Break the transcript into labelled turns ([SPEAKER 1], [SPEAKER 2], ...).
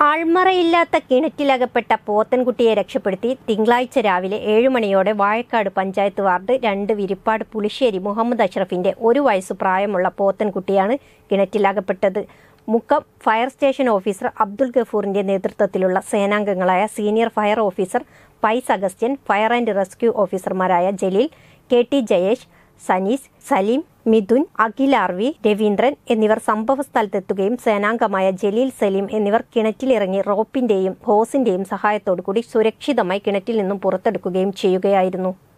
[SPEAKER 1] ആൾമറയില്ലാത്ത കിണറ്റിലകപ്പെട്ട പോത്തൻകുട്ടിയെ രക്ഷപ്പെടുത്തി തിങ്കളാഴ്ച രാവിലെ ഏഴുമണിയോടെ വാഴക്കാട് പഞ്ചായത്ത് വാർഡ് രണ്ട് വിരിപ്പാട് പുളിശ്ശേരി മുഹമ്മദ് അഷ്റഫിന്റെ ഒരു വയസ്സു പ്രായമുള്ള പോത്തൻകുട്ടിയാണ് കിണറ്റിലകപ്പെട്ടത് Mukkam fire station officer Abdul ഗഫൂറിന്റെ നേതൃത്വത്തിലുള്ള സേനാംഗങ്ങളായ senior fire officer Pius Augustine fire and rescue ഓഫീസർമാരായ Jaleel K T Jayesh Sanees Saleem Mithun Akhil R V Raveendran എന്നിവർ സംഭവ സ്ഥലത്തെത്തുകയും സേനാംഗമായ ജലീൽ സലീം എന്നിവർ കിണറ്റിലിറങ്ങി റോപ്പിന്റെയും ഹോസിന്റെയും സഹായത്തോടുകൂടി സുരക്ഷിതമായി കിണറ്റിൽ നിന്നും പുറത്തെടുക്കുകയും ചെയ്യുകയായിരുന്നു